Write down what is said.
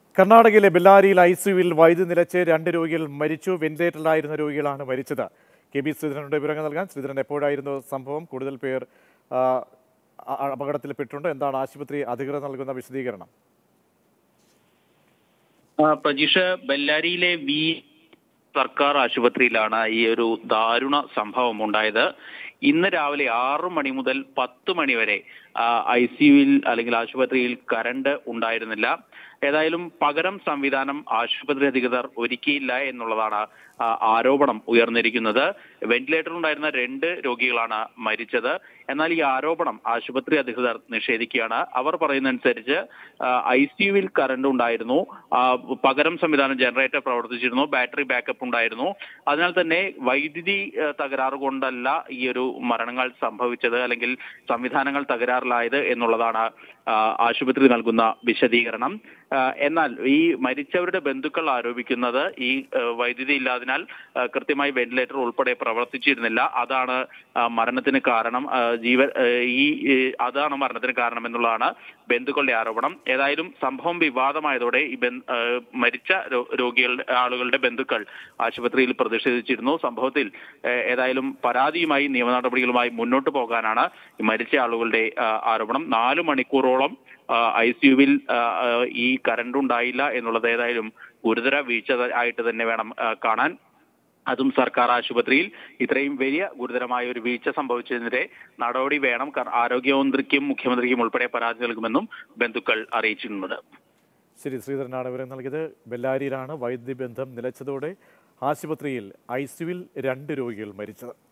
കർണാടകയിലെ ബെല്ലാരിയിൽ ഐ സിയുവിൽ വൈദ്യുതി നിലച്ച് രണ്ട് രോഗികൾ മരിച്ചു വെന്റിലേറ്ററിലായിരുന്ന രോഗികളാണ് മരിച്ചത് കെ ബി ശ്രീധരനുടെ വിവരങ്ങൾ നൽകാൻ ശ്രീധരൻ എപ്പോഴായിരുന്നു സംഭവം കൂടുതൽ പേർ ആ, അ- അപകടത്തിൽപ്പെട്ടിട്ടുണ്ട് എന്താണ് ആശുപത്രി അധികൃതർ നൽകുന്ന വിശദീകരണം ആ, പ്രജീഷ് ബെല്ലാരിയിലെ വി സർക്കാർ ആശുപത്രിയിലാണ് ഈ ഒരു ദാരുണ സംഭവം ഉണ്ടായത് ഇന്ന് രാവിലെ ആറു മണി മുതൽ പത്ത് മണി വരെ ഐ സിയുവിൽ അല്ലെങ്കിൽ ആശുപത്രിയിൽ കറണ്ട് ഉണ്ടായിരുന്നില്ല ഏതായാലും പകരം സംവിധാനം ആശുപത്രി അധികൃതർ ഒരുക്കിയില്ല എന്നുള്ളതാണ് ആ, ആരോപണം ഉയർന്നിരിക്കുന്നത് വെന്റിലേറ്ററിൽ ഉണ്ടായിരുന്ന രണ്ട് രോഗികളാണ് മരിച്ചത് എന്നാൽ ഈ ആരോപണം ആശുപത്രി അധികൃതർ നിഷേധിക്കുകയാണ് അവർ പറയുന്നതനുസരിച്ച് ഐ സിയുവിൽ കറണ്ട് ഉണ്ടായിരുന്നു ആ, പകരം സംവിധാനം ജനറേറ്റർ പ്രവർത്തിച്ചിരുന്നു ബാറ്ററി ബാക്കപ്പ് ഉണ്ടായിരുന്നു അതിനാൽ തന്നെ വൈദ്യുതി ആ, തകരാറ് കൊണ്ടല്ല ഈ ഒരു മരണങ്ങൾ സംഭവിച്ചത് അല്ലെങ്കിൽ സംവിധാനങ്ങൾ തകരാറിലായത് എന്നുള്ളതാണ് ആ, ആശുപത്രി നൽകുന്ന വിശദീകരണം ആ, എന്നാൽ ഈ മരിച്ചവരുടെ ബന്ധുക്കൾ ആരോപിക്കുന്നത് ഈ ആ, വൈദ്യുതി ഇല്ലാതിനാൽ ആ, കൃത്യമായി വെന്റിലേറ്റർ ഉൾപ്പെടെ പ്രവർത്തിച്ചിരുന്നില്ല അതാണ് ആ, മരണത്തിന് കാരണം ആ, ജീവൻ ആ, ഈ ഈ, അതാണ് മരണത്തിന് കാരണം എന്നുള്ളതാണ് ബന്ധുക്കളുടെ ആരോപണം ഏതായാലും സംഭവം വിവാദമായതോടെ ഈ ബന്ധ- ആ, മരിച്ച രോ- രോഗികളുടെ ആളുകളുടെ ബന്ധുക്കൾ ആശുപത്രിയിൽ പ്രതിഷേധിച്ചിരുന്നു സംഭവത്തിൽ ആ, ഏതായാലും പരാതിയുമായി നിയമ നടപടികളുമായി മുന്നോട്ട് പോകാനാണ് ഈ മരിച്ച ആളുകളുടെ ആ, ആരോപണം നാല് മണിക്കൂറോളം ഐ സിയുവിൽ ഈ കറണ്ട് ഉണ്ടായില്ല എന്നുള്ളത് ഏതായാലും ഗുരുതര വീഴ്ച ത- ആയിട്ട് തന്നെ വേണം ആ, കാണാൻ അതും സർക്കാർ ആശുപത്രിയിൽ ഇത്രയും വലിയ ഗുരുതരമായ ഒരു വീഴ്ച സംഭവിച്ചതിനെതിരെ നടപടി വേണം കാരണം ആരോഗ്യമന്ത്രിക്കും മുഖ്യമന്ത്രിക്കും ഉൾപ്പെടെ പരാതി നൽകുമെന്നും ബന്ധുക്കൾ അറിയിച്ചിട്ടുണ്ട് ശരി ശ്രീധരനാണ് വിവരം നൽകിയത് ബെല്ലാരിയിലാണ് വൈദ്യുതി ബന്ധം നിലച്ചതോടെ ആശുപത്രിയിൽ ഐ സിയുവിൽ രണ്ട് രോഗികൾ മരിച്ചത്